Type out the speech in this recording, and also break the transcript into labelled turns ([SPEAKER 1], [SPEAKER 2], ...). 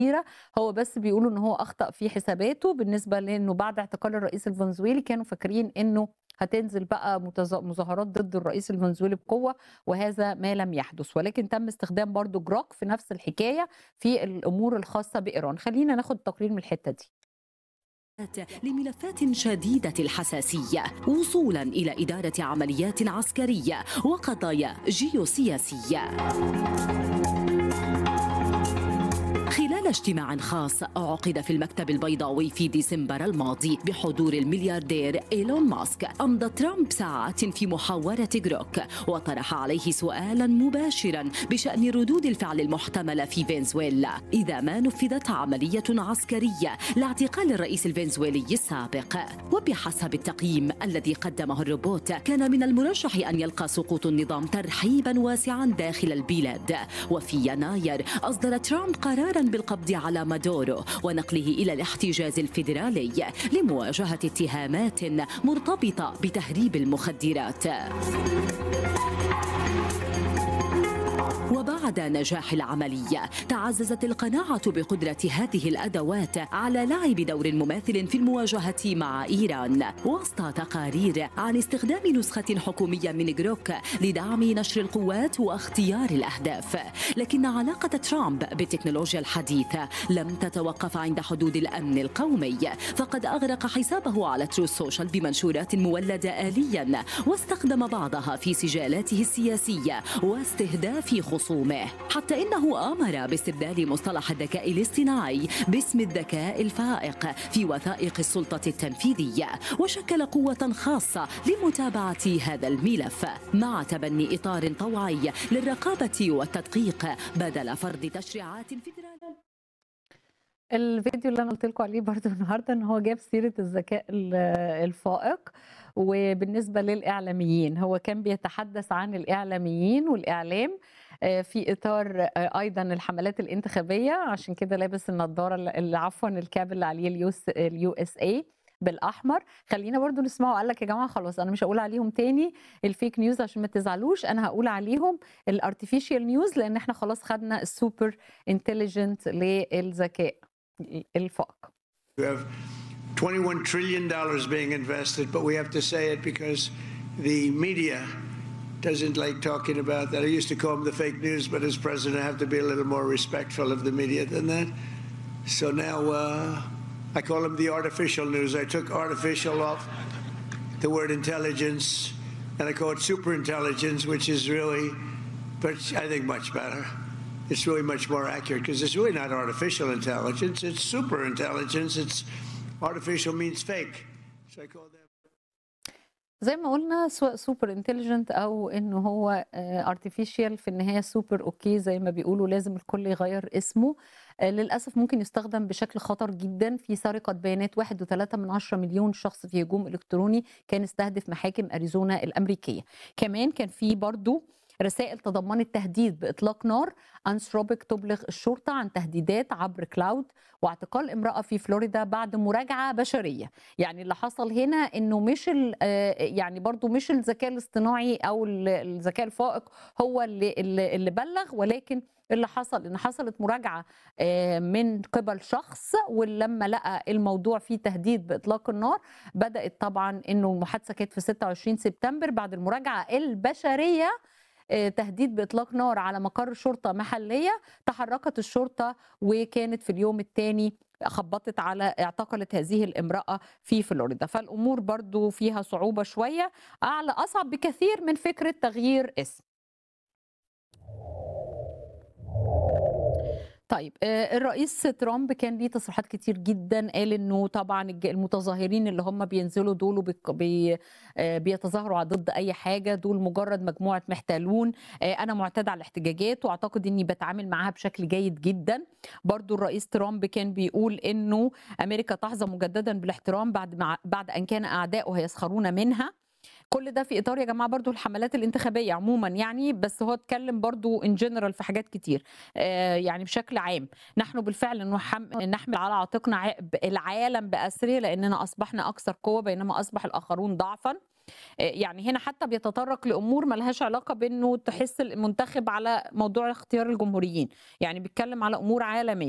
[SPEAKER 1] كتيرة، هو بس بيقولوا إن هو أخطأ في حساباته بالنسبة لإنه بعد اعتقال الرئيس الفنزويلي كانوا فاكرين إنه هتنزل بقى متظ مظاهرات ضد الرئيس الفنزويلي بقوة، وهذا ما لم يحدث، ولكن تم استخدام برضه جروك في نفس الحكاية في الأمور الخاصة بإيران. خلّينا ناخد تقرير من الحتة دي.
[SPEAKER 2] لملفات شديدة الحساسية وصولا إلى إدارة عمليات عسكرية وقضايا جيوسياسية خلال اجتماع خاص عقد في المكتب البيضاوي في ديسمبر الماضي بحضور الملياردير إيلون ماسك أمضى ترامب ساعات في محاورة جروك وطرح عليه سؤالا مباشرا بشأن ردود الفعل المحتملة في فنزويلا إذا ما نفذت عملية عسكرية لاعتقال الرئيس الفنزويلي السابق وبحسب التقييم الذي قدمه الروبوت كان من المرشح أن يلقى سقوط النظام ترحيبا واسعا داخل البلاد وفي يناير أصدر ترامب قرارا بالقبض على مادورو ونقله إلى الاحتجاز الفيدرالي لمواجهة اتهامات مرتبطة بتهريب المخدرات وبعد نجاح العملية تعززت القناعة بقدرة هذه الأدوات على لعب دور مماثل في المواجهة مع إيران وسط تقارير عن استخدام نسخة حكومية من جروك لدعم نشر القوات واختيار الأهداف لكن علاقة ترامب بالتكنولوجيا الحديثة لم تتوقف عند حدود الأمن القومي فقد أغرق حسابه على ترو سوشيال بمنشورات مولدة آليا واستخدم بعضها في سجالاته السياسية واستهداف خصومه حتى إنه آمر باستبدال مصطلح الذكاء الاصطناعي باسم الذكاء الفائق في وثائق السلطة التنفيذية وشكل قوة خاصة لمتابعة هذا الملف مع تبني إطار طوعي للرقابة والتدقيق بدل فرض تشريعات فيدرالية
[SPEAKER 1] الفيديو اللي أنا قُلت لكم عليه برضه النهارده إن هو جاب سيرة الذكاء ال الفائق، وبالنسبة للإعلاميين، هو كان بيتحدث عن الإعلاميين والإعلام آآ في إطار آآ أيضًا الحملات الانتخابية، عشان كده لابس النضارة ال ال عفوًا الكاب اللي عليه اليوس الUSA بالأحمر، خلّينا برضه نسمعه قال لك: "يا جماعة خلاص أنا مش هاقول عليهم تاني الfake news عشان ما تزعلوش، أنا هاقول عليهم الartificial news لإن إحنا خلاص خدنا الsuper intelligent للذكاء ال الفائق."
[SPEAKER 3] We have $21 trillion being invested, but we have to say it because the media doesn't like talking about that. I used to call them the fake news, but as president, I have to be a little more respectful of the media than that. So now uh, I call them the artificial news. I took artificial off the word intelligence, and I call it super intelligence, which is really, but I think much better. It's really much more accurate because it's really not artificial intelligence. It's super intelligence. It's artificial means fake. So I call that.
[SPEAKER 1] زي ما قُلنا سواء super intelligent أو إنه هو آآ artificial في النهاية super أوكي زي ما بيقولوا لازم الكل يغيّر اسمه، آآ للأسف ممكن يستخدم بشكل خطر جدًا في سرقة بيانات 1.3 مليون شخص في هجوم إلكتروني كان استهدف محاكم أريزونا الأمريكية. كمان كان في برضه رسائل تضمنت تهديد بإطلاق نار، أنثروبيك تبلغ الشرطة عن تهديدات عبر كلاود واعتقال امرأة في فلوريدا بعد مراجعة بشرية. يعني اللي حصل هنا إنه مش ال آآ يعني برضه مش الذكاء الاصطناعي أو ال الذكاء الفائق هو اللي اللي اللي بلّغ، ولكن اللي حصل إن حصلت مراجعة آآ من قِبَل شخص ولمّا لقى الموضوع فيه تهديد بإطلاق النار، بدأت طبعًا إنه المحادثة كانت في 26 سبتمبر بعد المراجعة البشرية آآ تهديد بإطلاق نار على مقر شرطة محلية، تحركت الشرطة وكانت في اليوم التاني خبّطت على اعتقلت هذه الامرأة في فلوريدا. فالأمور برضه فيها صعوبة شوية، أعلى أصعب بكثير من فكرة تغيير اسم. طيب آآ الرئيس ترامب كان ليه تصريحات كتير جدًا، قال إنه طبعًا الج المتظاهرين اللي هم بينزلوا دول وبيق بي آآ بيتظاهروا ضد أي حاجة، دول مجرد مجموعة محتالون، آآ أنا معتاد على الاحتجاجات وأعتقد إني باتعامل معاها بشكل جيد جدًا. برضه الرئيس ترامب كان بيقول إنه أمريكا تحظى مجددًا بالاحترام بعد ما بعد أن كان أعداؤها يسخرون منها. كل ده في إطار يا جماعة برضه الحملات الانتخابية عمومًا يعني، بس هو اتكلم برضه in general في حاجات كتير، آآ يعني بشكل عام. نحن بالفعل نحم نحمل على عاتقنا عبء العالم بأسره لأننا أصبحنا أكثر قوة بينما أصبح الآخرون ضعفًا. يعني هنا حتى بيتطرق لامور ما لهاش علاقه بانه تحس المنتخب على موضوع اختيار الجمهوريين يعني بيتكلم على امور عالميه